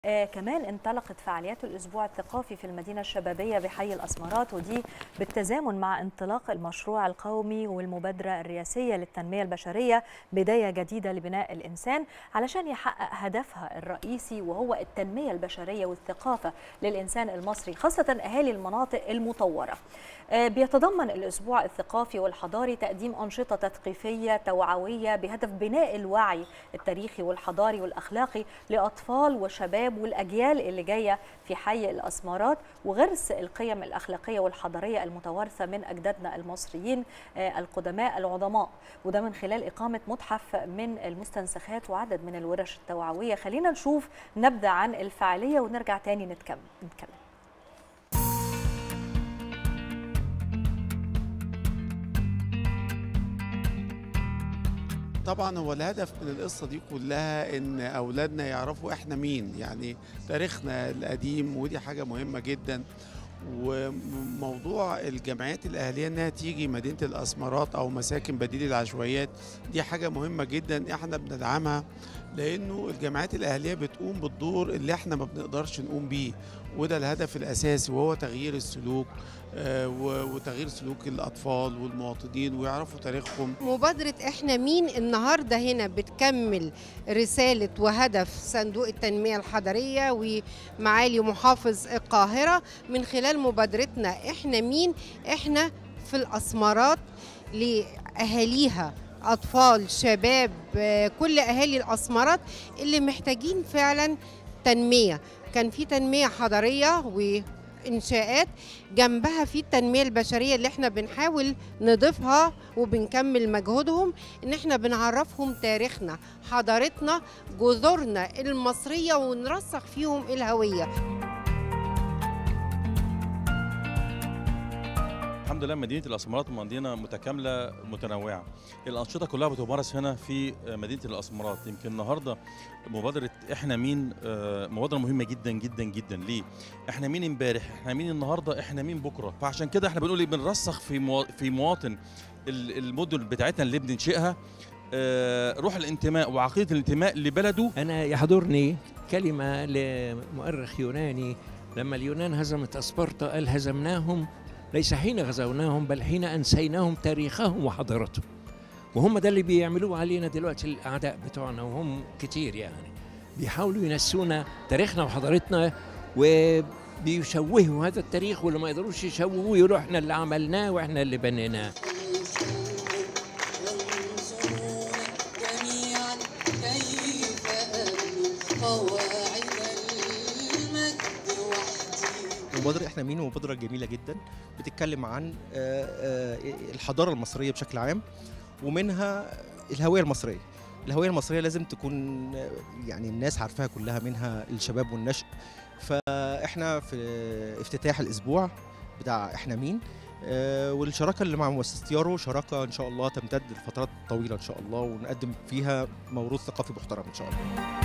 آه كمان انطلقت فعاليات الأسبوع الثقافي في المدينة الشبابية بحي الأسمرات ودي بالتزامن مع انطلاق المشروع القومي والمبادرة الرئاسية للتنمية البشرية بداية جديدة لبناء الإنسان علشان يحقق هدفها الرئيسي وهو التنمية البشرية والثقافة للإنسان المصري خاصة أهالي المناطق المطورة آه بيتضمن الأسبوع الثقافي والحضاري تقديم أنشطة تثقيفية توعوية بهدف بناء الوعي التاريخي والحضاري والأخلاقي لأطفال وشباب والأجيال اللي جاية في حي الأسمرات وغرس القيم الأخلاقية والحضارية المتوارثة من أجدادنا المصريين آه القدماء العظماء وده من خلال إقامة متحف من المستنسخات وعدد من الورش التوعوية خلينا نشوف نبذة عن الفعالية ونرجع تاني نتكلم نتكلم طبعا هو الهدف من القصة دي كلها ان اولادنا يعرفوا احنا مين يعني تاريخنا القديم ودي حاجة مهمة جدا وموضوع الجمعيات الاهليه انها تيجي مدينه الاسمرات او مساكن بديل العشوائيات دي حاجه مهمه جدا احنا بندعمها لانه الجمعيات الاهليه بتقوم بالدور اللي احنا ما بنقدرش نقوم بيه وده الهدف الاساسي وهو تغيير السلوك وتغيير سلوك الاطفال والمواطنين ويعرفوا تاريخهم مبادره احنا مين النهارده هنا بتكمل رساله وهدف صندوق التنميه الحضريه ومعالي محافظ القاهره من خلال مبادرتنا احنا مين احنا في الاسمرات لاهاليها اطفال شباب كل اهالي الاسمرات اللي محتاجين فعلا تنميه كان في تنميه حضاريه و انشاءات جنبها في التنميه البشريه اللي احنا بنحاول نضيفها وبنكمل مجهودهم ان احنا بنعرفهم تاريخنا حضارتنا جذورنا المصريه ونرسخ فيهم الهويه الحمد لله مدينه الاسمرات مدينه متكامله متنوعه الانشطه كلها بتمارس هنا في مدينه الاسمرات يمكن النهارده مبادره احنا مين مبادره مهمه جدا جدا جدا ليه احنا مين امبارح احنا مين النهارده احنا مين بكره فعشان كده احنا بنقول بنرسخ في مو... في مواطن المدن بتاعتنا اللي بننشئها روح الانتماء وعقيده الانتماء لبلده انا يحضرني كلمه لمؤرخ يوناني لما اليونان هزمت اسبرتا قال هزمناهم ليس حين غزوناهم بل حين انسيناهم تاريخهم وحضارتهم وهم ده اللي بيعملوه علينا دلوقتي الاعداء بتوعنا وهم كتير يعني بيحاولوا ينسونا تاريخنا وحضارتنا وبيشوهوا هذا التاريخ واللي ما يقدروش يشوهوه يقولوا احنا اللي عملناه واحنا اللي بنيناه مبادرة احنا مين مبادرة جميلة جدا بتتكلم عن الحضارة المصرية بشكل عام ومنها الهوية المصرية الهوية المصرية لازم تكون يعني الناس عارفاها كلها منها الشباب والنشء فاحنا في افتتاح الاسبوع بتاع احنا مين والشراكة اللي مع مؤسسة يارو شراكة إن شاء الله تمتد لفترات طويلة إن شاء الله ونقدم فيها موروث ثقافي محترم إن شاء الله